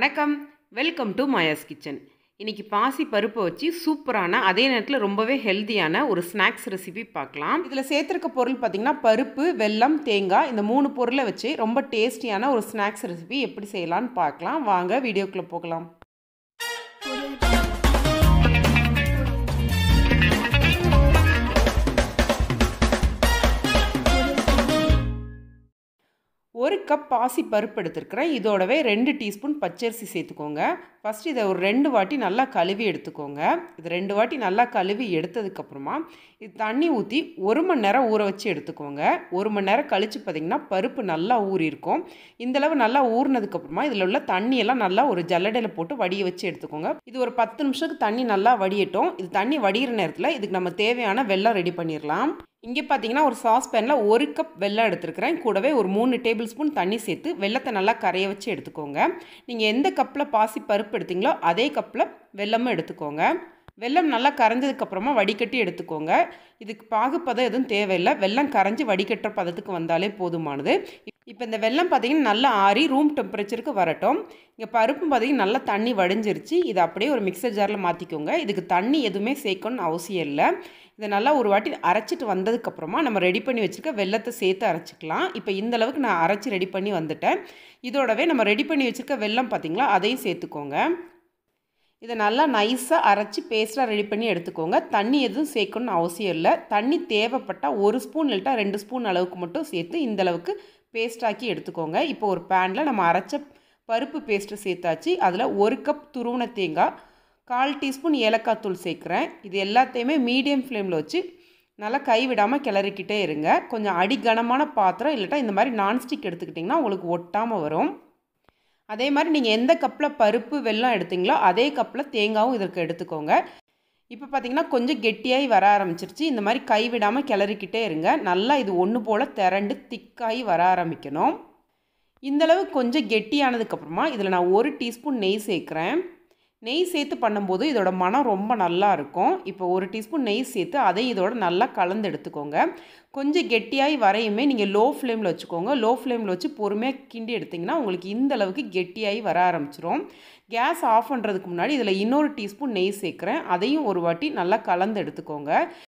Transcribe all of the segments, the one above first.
வணக்கம் welcome to Maya's kitchen இன்னைக்கு பாசி பருப்பை வச்சு சூப்பரான அதே நேரத்தில் ரொம்பவே ஹெல்த்தியான ஒரு ஸ்நாக்ஸ் ரெசிபி பார்க்கலாம் இதில் சேர்த்துருக்க பொருள் பார்த்திங்கன்னா பருப்பு வெல்லம் தேங்காய் இந்த மூணு பொருளை வச்சு ரொம்ப டேஸ்டியான ஒரு ஸ்நாக்ஸ் ரெசிபி எப்படி செய்யலான்னு பார்க்கலாம் வாங்க வீடியோக்குள்ளே போகலாம் ஒரு கப் பாசி பருப்பு எடுத்துருக்கிறேன் இதோடவே ரெண்டு டீஸ்பூன் பச்சரிசி சேர்த்துக்கோங்க ஃபஸ்ட்டு இதை ஒரு ரெண்டு வாட்டி நல்லா கழுவி எடுத்துக்கோங்க இது ரெண்டு வாட்டி நல்லா கழுவி எடுத்ததுக்கப்புறமா இது தண்ணி ஊற்றி ஒரு மணி நேரம் ஊற வச்சு எடுத்துக்கோங்க ஒரு மணி நேரம் கழித்து பார்த்திங்கன்னா பருப்பு நல்லா ஊறியிருக்கும் இந்தளவு நல்லா ஊறினதுக்கப்புறமா இதில் உள்ள தண்ணியெல்லாம் நல்லா ஒரு ஜல்லடையில் போட்டு வடிய வச்சு எடுத்துக்கோங்க இது ஒரு பத்து நிமிஷத்துக்கு தண்ணி நல்லா வடியட்டும் இது தண்ணி வடிகிற நேரத்தில் இதுக்கு நம்ம தேவையான வெள்ளம் ரெடி பண்ணிடலாம் இங்கே பார்த்தீங்கன்னா ஒரு சாஸ் பேனில் ஒரு கப் வெல்லம் எடுத்துருக்கிறேன் கூடவே ஒரு மூணு டேபிள் ஸ்பூன் தண்ணி சேர்த்து வெள்ளத்தை நல்லா கரைய வச்சு எடுத்துக்கோங்க நீங்கள் எந்த கப்பில் பாசி பருப்பு எடுத்தீங்களோ அதே கப்பில் வெல்லமும் எடுத்துக்கோங்க வெல்லம் நல்லா கரைஞ்சதுக்கப்புறமா வடிகட்டி எடுத்துக்கோங்க இதுக்கு பாகுப்பதம் எதுவும் தேவையில்லை வெல்லம் கரைஞ்சி வடிகட்டுற பதத்துக்கு வந்தாலே போதுமானது இப்போ இந்த வெல்லம் பார்த்திங்கன்னா நல்லா ஆறி ரூம் டெம்பரேச்சருக்கு வரட்டும் இங்கே பருப்பும் பார்த்திங்கன்னா நல்லா தண்ணி வடிஞ்சிருச்சு இதை அப்படியே ஒரு மிக்சர் ஜாரில் மாற்றிக்கோங்க இதுக்கு தண்ணி எதுவுமே சேர்க்கணும்னு அவசியம் இல்லை இதை நல்லா ஒரு வாட்டி அரைச்சிட்டு வந்ததுக்கப்புறமா நம்ம ரெடி பண்ணி வச்சுருக்க வெள்ளத்தை சேர்த்து அரைச்சிக்கலாம் இப்போ இந்த அளவுக்கு நான் அரைச்சி ரெடி பண்ணி வந்துட்டேன் இதோடவே நம்ம ரெடி பண்ணி வச்சுருக்க வெல்லம் பார்த்திங்களா அதையும் சேர்த்துக்கோங்க இதை நல்லா நைஸாக அரைச்சி பேஸ்ட்டாக ரெடி பண்ணி எடுத்துக்கோங்க தண்ணி எதுவும் சேர்க்கணும்னு அவசியம் இல்லை தண்ணி தேவைப்பட்டால் ஒரு ஸ்பூன் இல்லட்டா ரெண்டு ஸ்பூன் அளவுக்கு மட்டும் சேர்த்து இந்த அளவுக்கு பேஸ்டாக்கி எடுத்துக்கோங்க இப்போ ஒரு பேனில் நம்ம அரைச்ச பருப்பு பேஸ்ட்டு சேர்த்தாச்சு அதில் ஒரு கப் துருவன தேங்காய் கால் டீஸ்பூன் ஏலக்காய் தூள் சேர்க்குறேன் இது எல்லாத்தையுமே மீடியம் ஃப்ளேமில் வச்சு நல்லா கைவிடாமல் கிளறிக்கிட்டே இருங்க கொஞ்சம் அடிகனமான பாத்திரம் இல்லட்டா இந்த மாதிரி நான்ஸ்டிக் எடுத்துக்கிட்டிங்கன்னா உங்களுக்கு ஒட்டாமல் வரும் அதே மாதிரி நீங்கள் எந்த கப்பில் பருப்பு வெல்லம் எடுத்தீங்களோ அதே கப்பில் தேங்காயும் இதற்கு எடுத்துக்கோங்க இப்போ பார்த்தீங்கன்னா கொஞ்சம் கெட்டியாகி வர ஆரம்பிச்சிருச்சு இந்த மாதிரி கைவிடாமல் கிளறிக்கிட்டே இருங்க நல்லா இது ஒன்று போல் திரண்டு திக்காகி வர ஆரம்பிக்கணும் இந்தளவு கொஞ்சம் கெட்டியானதுக்கப்புறமா இதில் நான் ஒரு டீஸ்பூன் நெய் சேர்க்குறேன் நெய் சேர்த்து பண்ணும்போது இதோட மனம் ரொம்ப நல்லா இருக்கும் இப்போ ஒரு டீஸ்பூன் நெய் சேர்த்து அதையும் இதோட நல்லா கலந்து எடுத்துக்கோங்க கொஞ்சம் கெட்டியாகி வரையுமே நீங்கள் லோ ஃப்ளேமில் வச்சுக்கோங்க லோ ஃப்ளேமில் வச்சு பொறுமையாக கிண்டி எடுத்திங்கன்னா உங்களுக்கு இந்த அளவுக்கு கெட்டியாகி வர ஆரம்பிச்சிரும் கேஸ் ஆஃப் பண்ணுறதுக்கு முன்னாடி இதில் இன்னொரு டீஸ்பூன் நெய் சேர்க்குறேன் அதையும் ஒரு வாட்டி நல்லா கலந்து எடுத்துக்கோங்க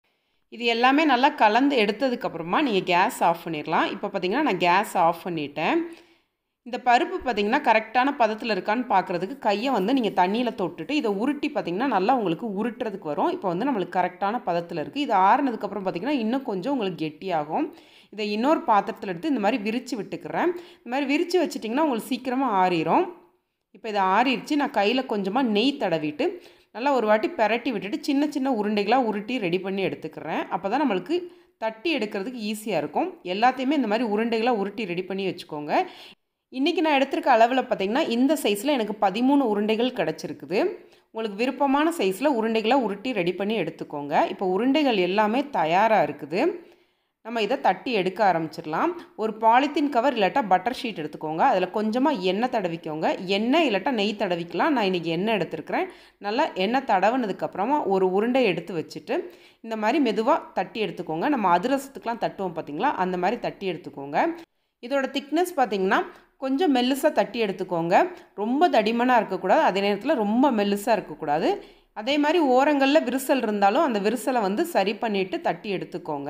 இது எல்லாமே நல்லா கலந்து எடுத்ததுக்கப்புறமா நீங்கள் கேஸ் ஆஃப் பண்ணிடலாம் இப்போ பார்த்தீங்கன்னா நான் கேஸ் ஆஃப் பண்ணிட்டேன் இந்த பருப்பு பார்த்திங்கன்னா கரெக்டான பதத்தில் இருக்கான்னு பார்க்குறதுக்கு கையை வந்து நீங்கள் தண்ணியில் தொட்டுட்டு இதை உருட்டி பார்த்திங்கன்னா நல்லா உங்களுக்கு உருட்டுறதுக்கு வரும் இப்போ வந்து நம்மளுக்கு கரெக்டான பதத்தில் இருக்குது இது ஆறுனதுக்கப்புறம் பார்த்திங்கன்னா இன்னும் கொஞ்சம் உங்களுக்கு கெட்டியாகும் இதை இன்னொரு பாத்திரத்தில் எடுத்து இந்த மாதிரி விரித்து விட்டுக்கிறேன் இந்த மாதிரி விரித்து வச்சிட்டிங்கன்னா உங்களுக்கு சீக்கிரமாக ஆறிடும் இப்போ இதை ஆறிடுச்சு நான் கையில் கொஞ்சமாக நெய் தடவிட்டு நல்லா ஒரு வாட்டி பெரட்டி விட்டுட்டு சின்ன சின்ன உருண்டைகளாக உருட்டி ரெடி பண்ணி எடுத்துக்கிறேன் அப்போ தான் நம்மளுக்கு தட்டி எடுக்கிறதுக்கு ஈஸியாக இருக்கும் எல்லாத்தையுமே இந்த மாதிரி உருண்டைகளாக உருட்டி ரெடி பண்ணி வச்சுக்கோங்க இன்றைக்கி நான் எடுத்திருக்க அளவில் பார்த்திங்கன்னா இந்த சைஸில் எனக்கு பதிமூணு உருண்டைகள் கிடச்சிருக்குது உங்களுக்கு விருப்பமான சைஸில் உருண்டைகளை உருட்டி ரெடி பண்ணி எடுத்துக்கோங்க இப்போ உருண்டைகள் எல்லாமே தயாராக இருக்குது நம்ம இதை தட்டி எடுக்க ஆரம்பிச்சிடலாம் ஒரு பாலித்தீன் கவர் இல்லாட்டா பட்டர் ஷீட் எடுத்துக்கோங்க அதில் கொஞ்சமாக எண்ணெய் தடவிக்கோங்க எண்ணெய் இல்லாட்டா நெய் தடவிக்கலாம் நான் இன்றைக்கி எண்ணெய் எடுத்துருக்கிறேன் நல்லா எண்ணெய் தடவுனதுக்கப்புறமா ஒரு உருண்டை எடுத்து வச்சுட்டு இந்த மாதிரி மெதுவாக தட்டி எடுத்துக்கோங்க நம்ம அதிரசத்துக்கெலாம் தட்டுவோம் பார்த்திங்களா அந்த மாதிரி தட்டி எடுத்துக்கோங்க இதோட திக்னஸ் பார்த்திங்கன்னா கொஞ்சம் மெல்லுசாக தட்டி எடுத்துக்கோங்க ரொம்ப தடிமனாக இருக்கக்கூடாது அதே நேரத்தில் ரொம்ப மெல்லுசாக இருக்கக்கூடாது அதே மாதிரி ஓரங்களில் விரிசல் இருந்தாலும் அந்த விரிசலை வந்து சரி பண்ணிவிட்டு தட்டி எடுத்துக்கோங்க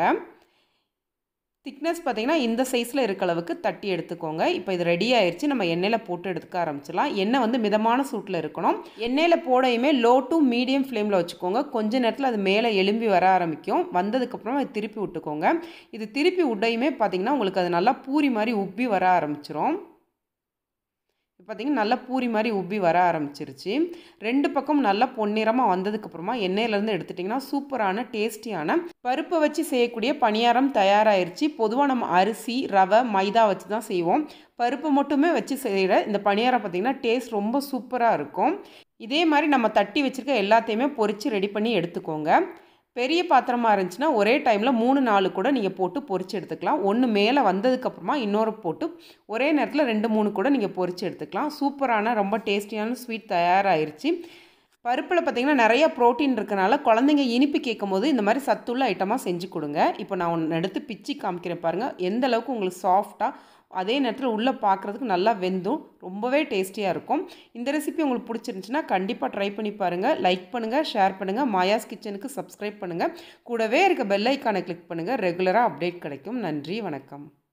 திக்னஸ் பார்த்திங்கன்னா இந்த சைஸில் இருக்க அளவுக்கு தட்டி எடுத்துக்கோங்க இப்போ இது ரெடி ஆயிடுச்சு நம்ம எண்ணெயில் போட்டு எடுத்துக்க ஆரம்பிச்சிடலாம் எண்ணெய் வந்து மிதமான சூட்டில் இருக்கணும் எண்ணெயில் போடையுமே லோ டு மீடியம் ஃப்ளேமில் வச்சுக்கோங்க கொஞ்ச நேரத்தில் அது மேலே எலும்பி வர ஆரம்பிக்கும் வந்ததுக்கப்புறம் அது திருப்பி விட்டுக்கோங்க இது திருப்பி விட்டையுமே பார்த்திங்கன்னா உங்களுக்கு அது நல்லா பூரி மாதிரி உப்பி வர ஆரம்பிச்சிரும் பார்த்திங்கன்னா நல்லா பூரி மாதிரி உப்பி வர ஆரம்பிச்சிருச்சு ரெண்டு பக்கம் நல்லா பொன்னிறமாக வந்ததுக்கப்புறமா எண்ணெயிலேருந்து எடுத்துட்டிங்கன்னா சூப்பரான டேஸ்டியான பருப்பை வச்சு செய்யக்கூடிய பணியாரம் தயாராகிருச்சு பொதுவாக நம்ம அரிசி ரவை மைதா வச்சு தான் செய்வோம் பருப்பு மட்டுமே வச்சு செய்கிற இந்த பணியாரம் பார்த்திங்கன்னா டேஸ்ட் ரொம்ப சூப்பராக இருக்கும் இதே மாதிரி நம்ம தட்டி வச்சுருக்க எல்லாத்தையுமே பொறிச்சு ரெடி பண்ணி எடுத்துக்கோங்க பெரிய பாத்திரமாக இருந்துச்சுன்னா ஒரே டைமில் மூணு நாலு கூட நீங்கள் போட்டு பொரிச்சு எடுத்துக்கலாம் ஒன்று மேலே வந்ததுக்கப்புறமா இன்னொரு போட்டு ஒரே நேரத்தில் ரெண்டு மூணு கூட நீங்கள் பொரிச்சு எடுத்துக்கலாம் சூப்பரான ரொம்ப டேஸ்டியான ஸ்வீட் தயாராகிருச்சு பருப்பில் பார்த்திங்கன்னா நிறைய ப்ரோட்டீன் இருக்கனால குழந்தைங்க இனிப்பு கேட்கும் போது இந்த மாதிரி சத்துள்ள ஐட்டமாக செஞ்சு கொடுங்க இப்போ நான் ஒன்று எடுத்து பிச்சு காமிக்கிறேன் பாருங்கள் எந்த அளவுக்கு உங்களுக்கு சாஃப்டாக அதே நேரத்தில் உள்ளே பார்க்குறதுக்கு நல்லா வெந்தும் ரொம்பவே டேஸ்டியாக இருக்கும் இந்த ரெசிபி உங்களுக்கு பிடிச்சிருந்துச்சுன்னா கண்டிப்பாக ட்ரை பண்ணி பாருங்கள் லைக் பண்ணுங்கள் ஷேர் பண்ணுங்கள் மாயாஸ் கிச்சனுக்கு சப்ஸ்கிரைப் பண்ணுங்கள் கூடவே இருக்க பெல் ஐக்கானை கிளிக் பண்ணுங்கள் ரெகுலராக அப்டேட் கிடைக்கும் நன்றி வணக்கம்